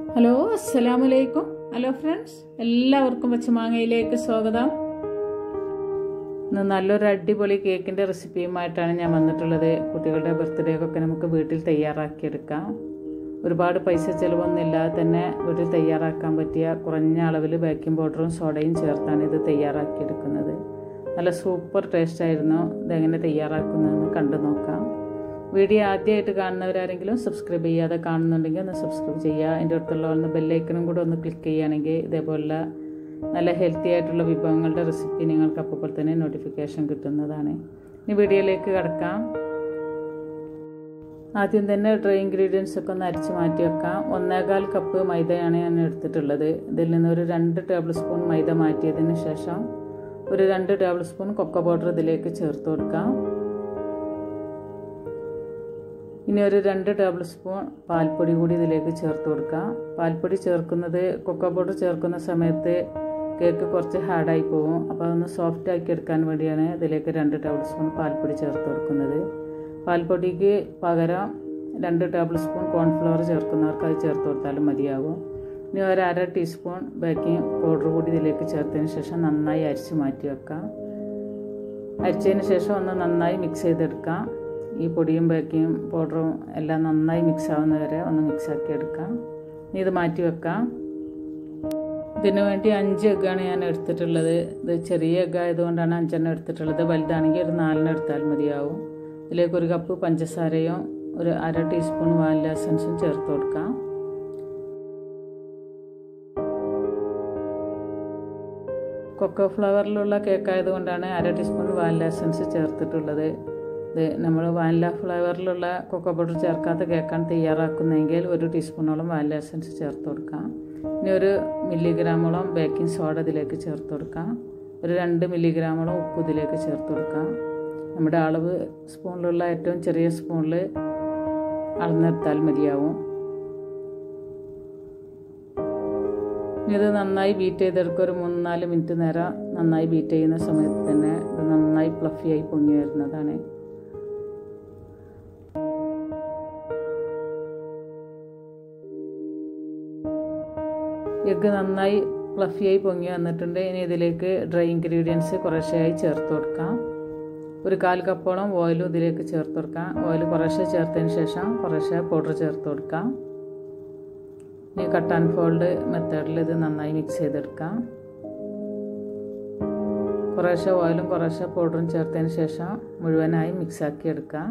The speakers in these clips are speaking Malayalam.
ഹലോ അസ്സലാമു അലൈക്കും ഹലോ ഫ്രണ്ട്സ് എല്ലാവർക്കും പച്ചമാങ്ങയിലേക്ക് സ്വാഗതം ഇന്ന് നല്ലൊരു അടിപൊളി കേക്കിൻ്റെ റെസിപ്പിയുമായിട്ടാണ് ഞാൻ വന്നിട്ടുള്ളത് കുട്ടികളുടെ ബർത്ത്ഡേക്കൊക്കെ നമുക്ക് വീട്ടിൽ തയ്യാറാക്കിയെടുക്കാം ഒരുപാട് പൈസ ചിലവൊന്നുമില്ലാതെ തന്നെ വീട്ടിൽ തയ്യാറാക്കാൻ പറ്റിയ കുറഞ്ഞ അളവിൽ ബേക്കിംഗ് പൗഡറും സോഡയും ചേർത്താണ് ഇത് തയ്യാറാക്കിയെടുക്കുന്നത് നല്ല സൂപ്പർ ടേസ്റ്റ് ആയിരുന്നു ഇതെങ്ങനെ തയ്യാറാക്കുന്നതെന്ന് കണ്ടു നോക്കാം വീഡിയോ ആദ്യമായിട്ട് കാണുന്നവരാരെങ്കിലും സബ്സ്ക്രൈബ് ചെയ്യാതെ കാണുന്നുണ്ടെങ്കിൽ ഒന്ന് സബ്സ്ക്രൈബ് ചെയ്യുക അതിൻ്റെ അടുത്തുള്ള ഒന്ന് ബെല്ലൈക്കനും കൂടെ ഒന്ന് ക്ലിക്ക് ചെയ്യുകയാണെങ്കിൽ ഇതേപോലുള്ള നല്ല ഹെൽത്തി ആയിട്ടുള്ള വിഭവങ്ങളുടെ റെസിപ്പി നിങ്ങൾക്ക് അപ്പോൾ തന്നെ നോട്ടിഫിക്കേഷൻ കിട്ടുന്നതാണ് ഇനി വീഡിയോയിലേക്ക് കിടക്കാം ആദ്യം തന്നെ ഡ്രൈ ഇൻഗ്രീഡിയൻസ് ഒക്കെ ഒന്ന് അരിച്ച് മാറ്റി വെക്കാം ഒന്നേകാൽ കപ്പ് മൈദയാണ് ഞാൻ എടുത്തിട്ടുള്ളത് ഇതിൽ നിന്ന് ഒരു രണ്ട് ടേബിൾ സ്പൂൺ മൈദ മാറ്റിയതിന് ശേഷം ഒരു രണ്ട് ടേബിൾ സ്പൂൺ കൊക്ക പൗഡർ ഇതിലേക്ക് ചേർത്ത് കൊടുക്കാം ഇനി ഒരു രണ്ട് ടേബിൾ സ്പൂൺ പാൽപ്പൊടി കൂടി ഇതിലേക്ക് ചേർത്ത് കൊടുക്കാം പാൽപ്പൊടി ചേർക്കുന്നത് കൊക്ക പൗഡർ ചേർക്കുന്ന സമയത്ത് കേക്ക് കുറച്ച് ഹാർഡായി പോകും അപ്പോൾ അതൊന്ന് സോഫ്റ്റ് ആക്കി എടുക്കാൻ വേണ്ടിയാണ് ഇതിലേക്ക് രണ്ട് ടേബിൾ സ്പൂൺ പാൽപ്പൊടി ചേർത്ത് കൊടുക്കുന്നത് പാൽപ്പൊടിക്ക് പകരം രണ്ട് ടേബിൾ സ്പൂൺ കോൺഫ്ലവർ ചേർക്കുന്നവർക്ക് അത് ചേർത്ത് കൊടുത്താലും മതിയാകും ഇനി ഒരു അര ടീസ്പൂൺ ബേക്കിംഗ് പൗഡർ കൂടി ഇതിലേക്ക് ചേർത്തതിന് ശേഷം നന്നായി അരിച്ച് മാറ്റി വെക്കാം അരിച്ചതിന് ശേഷം ഒന്ന് നന്നായി മിക്സ് ചെയ്തെടുക്കാം ഈ പൊടിയും ബേക്കിംഗ് പൗഡറും എല്ലാം നന്നായി മിക്സ് ആവുന്ന വരെ ഒന്ന് മിക്സ് ആക്കി എടുക്കാം ഇനി ഇത് മാറ്റി വെക്കാം ഇതിനു വേണ്ടി അഞ്ച് എഗ്ഗാണ് ഞാൻ എടുത്തിട്ടുള്ളത് ഇത് ചെറിയ എഗ്ഗ് ആയതുകൊണ്ടാണ് അഞ്ചെണ്ണം എടുത്തിട്ടുള്ളത് വലുതാണെങ്കിൽ ഒരു നാലെണ്ണം എടുത്താൽ മതിയാവും ഇതിലേക്ക് ഒരു കപ്പ് പഞ്ചസാരയും ഒരു അര ടീസ്പൂൺ വാനില എസൻസും ചേർത്ത് കൊടുക്കാം കൊക്കോ ഫ്ലവറിലുള്ള കേക്ക് ആയതുകൊണ്ടാണ് അര ടീസ്പൂൺ വാനില എസൻസ് ചേർത്തിട്ടുള്ളത് ഇത് നമ്മൾ വാനില ഫ്ലേവറിലുള്ള കൊക്കോ പൗഡർ ചേർക്കാത്ത കേക്കാണ് തയ്യാറാക്കുന്നതെങ്കിൽ ഒരു ടീസ്പൂണോളം വാനില എസൻസ് ചേർത്ത് കൊടുക്കാം ഇനി ഒരു മില്ലിഗ്രാമോളം ബേക്കിംഗ് സോഡ ഇതിലേക്ക് ചേർത്ത് കൊടുക്കാം ഒരു രണ്ട് മില്ലിഗ്രാമോളം ഉപ്പ് ഇതിലേക്ക് ചേർത്ത് കൊടുക്കാം നമ്മുടെ അളവ് സ്പൂണിലുള്ള ഏറ്റവും ചെറിയ സ്പൂണിൽ അളന്നെടുത്താൽ മതിയാവും ഇത് നന്നായി ബീറ്റ് ചെയ്തെടുക്കുക ഒരു മൂന്ന് നാല് മിനിറ്റ് നേരം നന്നായി ബീറ്റ് ചെയ്യുന്ന സമയത്ത് തന്നെ ഇത് നന്നായി ഫ്ലഫിയായി പൊങ്ങി വരുന്നതാണ് എഗ്ഗ് നന്നായി ഫ്ലഫിയായി പൊങ്ങി വന്നിട്ടുണ്ട് ഇനി ഇതിലേക്ക് ഡ്രൈ ഇൻഗ്രീഡിയൻസ് കുറേശ്ശെയായി ചേർത്ത് കൊടുക്കാം ഒരു കാൽ കപ്പോളം ഓയിലും ഇതിലേക്ക് ചേർത്ത് കൊടുക്കാം ഓയിൽ കുറേശ്ശെ ചേർത്തതിന് ശേഷം കുറേശ്ശെ പൗഡർ ചേർത്ത് കൊടുക്കാം ഇനി കട്ട് ആൻഡ് ഫോൾഡ് മെത്തേഡിൽ ഇത് നന്നായി മിക്സ് ചെയ്തെടുക്കാം കുറേശ്ശെ ഓയിലും കുറേശ്ശെ പൗഡറും ചേർത്തതിന് ശേഷം മുഴുവനായി മിക്സാക്കി എടുക്കാം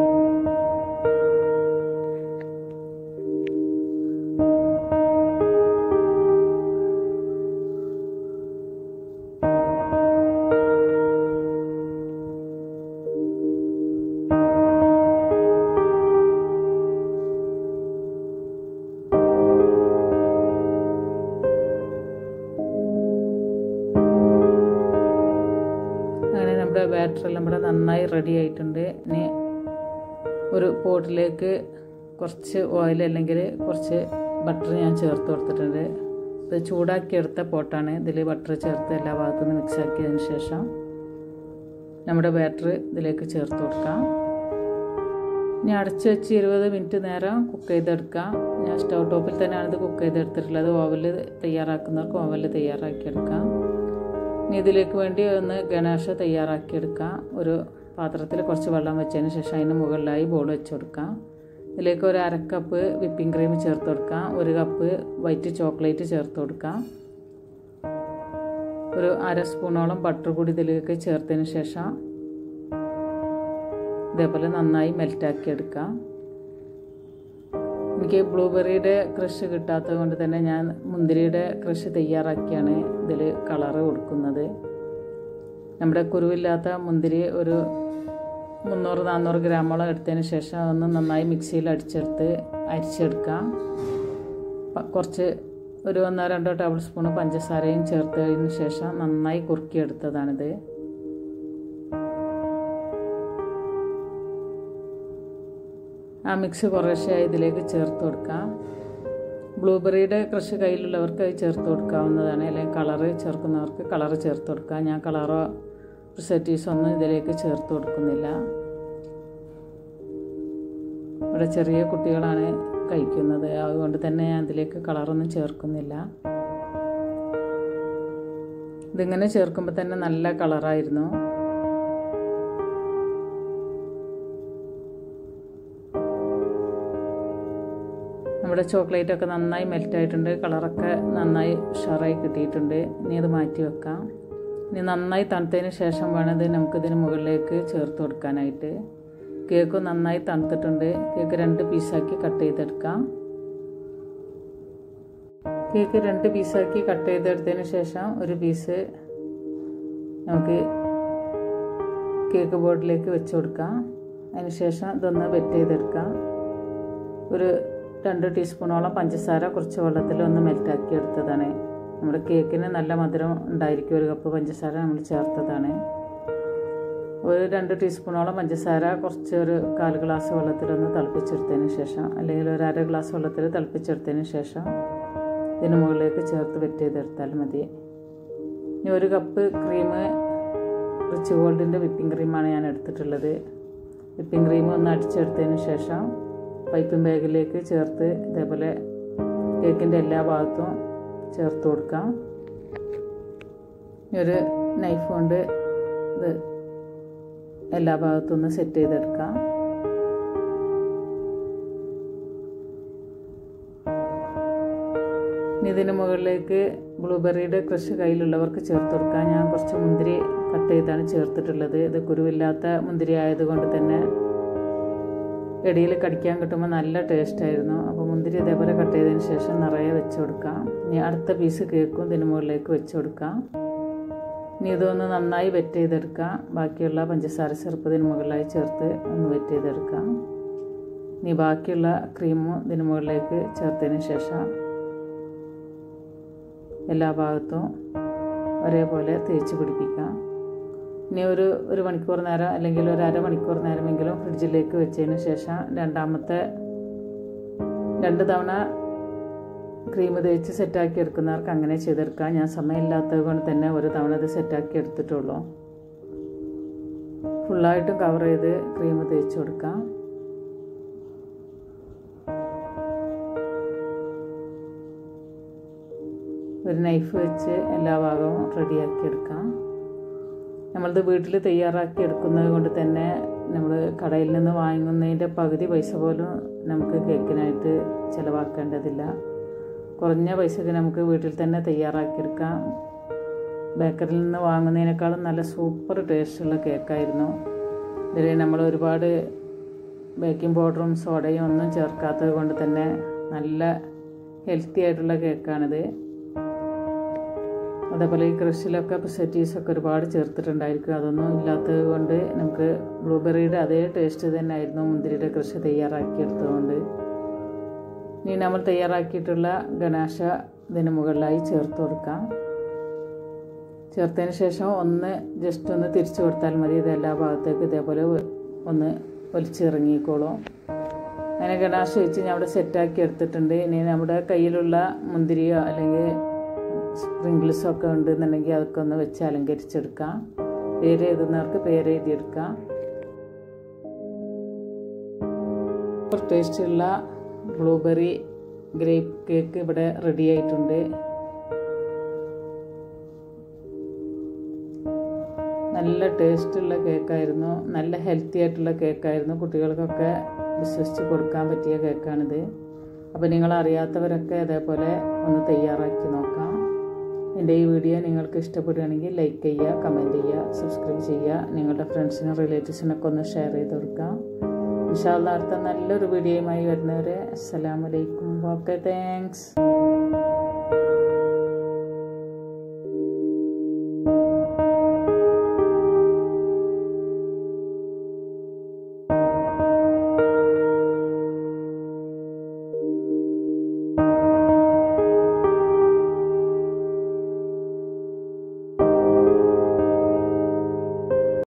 അങ്ങനെ നമ്മുടെ ബാറ്ററെല്ലാം ഇവിടെ നന്നായി റെഡി ആയിട്ടുണ്ട് ഇനി ഒരു പോട്ടിലേക്ക് കുറച്ച് ഓയിൽ അല്ലെങ്കിൽ കുറച്ച് ബട്ടർ ഞാൻ ചേർത്ത് കൊടുത്തിട്ടുണ്ട് ഇത് ചൂടാക്കിയെടുത്ത പോട്ടാണ് ഇതിൽ ബട്ടർ ചേർത്ത് എല്ലാ ഭാഗത്തുനിന്ന് മിക്സ് ആക്കിയതിന് ശേഷം നമ്മുടെ ബാറ്റർ ഇതിലേക്ക് ചേർത്ത് കൊടുക്കാം ഇനി അടച്ച് വെച്ച് ഇരുപത് മിനിറ്റ് നേരം കുക്ക് ചെയ്തെടുക്കാം ഞാൻ സ്റ്റൗ ടോപ്പിൽ തന്നെയാണ് ഇത് കുക്ക് ചെയ്തെടുത്തിട്ടുള്ളത് ഓവലിൽ തയ്യാറാക്കുന്നവർക്ക് ഓവലിൽ തയ്യാറാക്കിയെടുക്കാം ഇനി ഇതിലേക്ക് വേണ്ടി ഒന്ന് ഗണേഷ തയ്യാറാക്കിയെടുക്കാം ഒരു പാത്രത്തിൽ കുറച്ച് വെള്ളം വെച്ചതിന് ശേഷം അതിന് മുകളിലായി ബോൾ വെച്ച് കൊടുക്കാം ഇതിലേക്ക് ഒരു അര കപ്പ് വിപ്പിംഗ് ക്രീം ചേർത്ത് കൊടുക്കാം ഒരു കപ്പ് വൈറ്റ് ചോക്ലേറ്റ് ചേർത്ത് കൊടുക്കാം ഒരു അര സ്പൂണോളം ബട്ടർ കൂടി ഇതിലേക്ക് ചേർത്തതിന് ശേഷം ഇതേപോലെ നന്നായി മെൽറ്റാക്കി എടുക്കാം എനിക്ക് ബ്ലൂബെറിയുടെ ക്രഷ് കിട്ടാത്തത് കൊണ്ട് തന്നെ ഞാൻ മുന്തിരിയുടെ ക്രഷ് തയ്യാറാക്കിയാണ് ഇതിൽ കളറ് കൊടുക്കുന്നത് നമ്മുടെ കുരുവില്ലാത്ത മുന്തിരി ഒരു മുന്നൂറ് നാന്നൂറ് ഗ്രാമോളം എടുത്തതിന് ശേഷം ഒന്ന് നന്നായി മിക്സിയിൽ അടിച്ചെടുത്ത് അരിച്ചെടുക്കാം കുറച്ച് ഒരു ഒന്നോ രണ്ടോ ടേബിൾ സ്പൂൺ പഞ്ചസാരയും ചേർത്തതിന് ശേഷം നന്നായി കുറുക്കിയെടുത്തതാണിത് ആ മിക്സ് കുറേശ്ശെയായി ഇതിലേക്ക് ചേർത്ത് കൊടുക്കാം ബ്ലൂബെറിയുടെ ക്രഷ് കയ്യിലുള്ളവർക്ക് അത് ചേർത്ത് കൊടുക്കാവുന്നതാണ് അല്ലെങ്കിൽ കളറ് ചേർക്കുന്നവർക്ക് കളറ് ചേർത്ത് കൊടുക്കാം ഞാൻ കളറോ പ്രിസർട്ടീവ്സ് ഒന്നും ഇതിലേക്ക് ചേർത്ത് കൊടുക്കുന്നില്ല ഇവിടെ ചെറിയ കുട്ടികളാണ് കഴിക്കുന്നത് അതുകൊണ്ട് തന്നെ ഞാൻ അതിലേക്ക് കളറൊന്നും ചേർക്കുന്നില്ല ഇതിങ്ങനെ ചേർക്കുമ്പോൾ തന്നെ നല്ല കളറായിരുന്നു നമ്മുടെ ചോക്ലേറ്റ് ഒക്കെ നന്നായി മെൽറ്റ് ആയിട്ടുണ്ട് കളറൊക്കെ നന്നായി ഉഷാറായി കിട്ടിയിട്ടുണ്ട് ഇനി അത് മാറ്റി വെക്കാം ഇനി നന്നായി തണുത്തതിന് ശേഷം വേണം ഇത് നമുക്കിതിന് മുകളിലേക്ക് ചേർത്ത് കൊടുക്കാനായിട്ട് കേക്ക് നന്നായി തണുത്തിട്ടുണ്ട് കേക്ക് രണ്ട് പീസാക്കി കട്ട് ചെയ്തെടുക്കാം കേക്ക് രണ്ട് പീസാക്കി കട്ട് ചെയ്തെടുത്തതിന് ശേഷം ഒരു പീസ് നമുക്ക് കേക്ക് ബോർഡിലേക്ക് വെച്ച് കൊടുക്കാം അതിന് ശേഷം ഇതൊന്ന് വെറ്റ് ചെയ്തെടുക്കാം ഒരു രണ്ട് ടീസ്പൂണോളം പഞ്ചസാര കുറച്ച് വെള്ളത്തിൽ ഒന്ന് മെൽറ്റാക്കി എടുത്തതാണ് നമ്മുടെ കേക്കിന് നല്ല മധുരം ഉണ്ടായിരിക്കും ഒരു കപ്പ് പഞ്ചസാര നമ്മൾ ചേർത്തതാണ് ഒരു രണ്ട് ടീസ്പൂണോളം പഞ്ചസാര കുറച്ച് ഒരു കാൽ ഗ്ലാസ് വെള്ളത്തിലൊന്ന് തിളപ്പിച്ചെടുത്തതിന് ശേഷം അല്ലെങ്കിൽ ഒരു അര ഗ്ലാസ് വെള്ളത്തിൽ തിളപ്പിച്ചെടുത്തതിന് ശേഷം ഇതിന് മുകളിലേക്ക് ചേർത്ത് വെറ്റ് ചെയ്തെടുത്താൽ മതി ഇനി ഒരു കപ്പ് ക്രീം റിച്ച് ഗോൾഡിൻ്റെ വിപ്പിംഗ് ക്രീമാണ് ഞാൻ എടുത്തിട്ടുള്ളത് വിപ്പിംഗ് ക്രീം ഒന്ന് അടിച്ചെടുത്തതിന് ശേഷം പൈപ്പിംഗ് ബാഗിലേക്ക് ചേർത്ത് ഇതേപോലെ കേക്കിൻ്റെ എല്ലാ ഭാഗത്തും ചേർത്ത് കൊടുക്കാം ഒരു നൈഫ് കൊണ്ട് ഇത് എല്ലാ ഭാഗത്തും ഒന്ന് സെറ്റ് ചെയ്തെടുക്കാം ഇനി ഇതിന് മുകളിലേക്ക് ബ്ലൂബെറിയുടെ ക്രഷ് കയ്യിലുള്ളവർക്ക് ചേർത്ത് കൊടുക്കാം ഞാൻ കുറച്ച് മുന്തിരി കട്ട് ചെയ്താണ് ചേർത്തിട്ടുള്ളത് ഇത് കുരുവില്ലാത്ത മുന്തിരി ആയതുകൊണ്ട് തന്നെ ഇടയിൽ കടിക്കാൻ കിട്ടുമ്പോൾ നല്ല ടേസ്റ്റായിരുന്നു അപ്പോൾ മുന്തിരി ഇതേപോലെ കട്ട് ചെയ്തതിന് ശേഷം നിറയെ വെച്ച് കൊടുക്കാം ഇനി അടുത്ത പീസ് കേക്കും ഇതിന് മുകളിലേക്ക് വെച്ച് കൊടുക്കാം ഇനി ഇതൊന്ന് നന്നായി വെറ്റ് ചെയ്തെടുക്കാം ബാക്കിയുള്ള പഞ്ചസാര സിറപ്പ് ഇതിന് മുകളിലായി ചേർത്ത് ഒന്ന് വെറ്റ് ചെയ്തെടുക്കാം ഇനി ബാക്കിയുള്ള ക്രീമും ഇതിന് മുകളിലേക്ക് ചേർത്തതിന് ശേഷം എല്ലാ ഭാഗത്തും ഒരേപോലെ തേച്ച് പിടിപ്പിക്കാം ഇനി ഒരു ഒരു മണിക്കൂർ നേരം അല്ലെങ്കിൽ ഒരു അരമണിക്കൂർ നേരമെങ്കിലും ഫ്രിഡ്ജിലേക്ക് വെച്ചതിന് ശേഷം രണ്ടാമത്തെ രണ്ട് തവണ ക്രീം തേച്ച് സെറ്റാക്കി എടുക്കുന്നവർക്ക് അങ്ങനെ ചെയ്തെടുക്കാം ഞാൻ സമയമില്ലാത്തത് കൊണ്ട് തന്നെ ഒരു തവണ ഇത് സെറ്റാക്കി എടുത്തിട്ടുള്ളൂ ഫുള്ളായിട്ടും കവർ ചെയ്ത് ക്രീം തേച്ച് കൊടുക്കാം ഒരു നൈഫ് വെച്ച് എല്ലാ ഭാഗവും റെഡിയാക്കി എടുക്കാം നമ്മളത് വീട്ടിൽ തയ്യാറാക്കി എടുക്കുന്നത് കൊണ്ട് തന്നെ നമ്മൾ കടയിൽ നിന്ന് വാങ്ങുന്നതിൻ്റെ പകുതി പൈസ പോലും നമുക്ക് കേക്കിനായിട്ട് ചിലവാക്കേണ്ടതില്ല കുറഞ്ഞ പൈസക്ക് നമുക്ക് വീട്ടിൽ തന്നെ തയ്യാറാക്കിയെടുക്കാം ബേക്കറിയിൽ നിന്ന് വാങ്ങുന്നതിനേക്കാളും നല്ല സൂപ്പർ ടേസ്റ്റുള്ള കേക്കായിരുന്നു ഇതിൽ നമ്മൾ ഒരുപാട് ബേക്കിംഗ് പൗഡറും സോഡയും ഒന്നും ചേർക്കാത്തത് കൊണ്ട് തന്നെ നല്ല ഹെൽത്തി ആയിട്ടുള്ള കേക്കാണിത് അതേപോലെ ഈ കൃഷിയിലൊക്കെ പ്രിസർവേറ്റീവ്സൊക്കെ ഒരുപാട് ചേർത്തിട്ടുണ്ടായിരിക്കും അതൊന്നും ഇല്ലാത്തത് കൊണ്ട് നമുക്ക് ബ്ലൂബെറിയുടെ അതേ ടേസ്റ്റ് തന്നെ ആയിരുന്നു മുന്തിരിയുടെ കൃഷി തയ്യാറാക്കിയെടുത്തതുകൊണ്ട് ഇനി നമ്മൾ തയ്യാറാക്കിയിട്ടുള്ള ഗണാശ ഇതിന് മുകളിലായി ചേർത്ത് കൊടുക്കാം ചേർത്തതിന് ശേഷം ഒന്ന് ജസ്റ്റ് ഒന്ന് തിരിച്ചു കൊടുത്താൽ മതി ഇത് എല്ലാ ഭാഗത്തേക്ക് ഇതേപോലെ ഒന്ന് വലിച്ചിറങ്ങിക്കോളും അങ്ങനെ ഗണാശ വെച്ച് ഞാൻ അവിടെ സെറ്റാക്കി എടുത്തിട്ടുണ്ട് ഇനി നമ്മുടെ കയ്യിലുള്ള മുന്തിരിയോ അല്ലെങ്കിൽ സ്പ്രിങ്കിൾസോ ഒക്കെ ഉണ്ടെന്നുണ്ടെങ്കിൽ അതൊക്കെ ഒന്ന് വെച്ച് അലങ്കരിച്ചെടുക്കാം പേര് എഴുതുന്നവർക്ക് പേര് എഴുതിയെടുക്കാം ടേസ്റ്റുള്ള ബ്ലൂബെറി ഗ്രേപ്പ് കേക്ക് ഇവിടെ റെഡി ആയിട്ടുണ്ട് നല്ല ടേസ്റ്റുള്ള കേക്കായിരുന്നു നല്ല ഹെൽത്തി ആയിട്ടുള്ള കേക്കായിരുന്നു കുട്ടികൾക്കൊക്കെ വിശ്വസിച്ച് കൊടുക്കാൻ പറ്റിയ കേക്കാണിത് അപ്പോൾ നിങ്ങൾ അറിയാത്തവരൊക്കെ അതേപോലെ ഒന്ന് തയ്യാറാക്കി നോക്കാം എൻ്റെ ഈ വീഡിയോ നിങ്ങൾക്ക് ഇഷ്ടപ്പെടുകയാണെങ്കിൽ ലൈക്ക് ചെയ്യുക കമൻറ്റ് ചെയ്യുക സബ്സ്ക്രൈബ് ചെയ്യുക നിങ്ങളുടെ ഫ്രണ്ട്സിനും റിലേറ്റീവ്സിനൊക്കെ ഒന്ന് ഷെയർ ചെയ്ത് കൊടുക്കാം ഇൻഷാല്ല അടുത്ത നല്ലൊരു വീഡിയോയുമായി വരുന്നവരെ അസ്സലാമലൈക്കും ഓക്കെ താങ്ക്സ്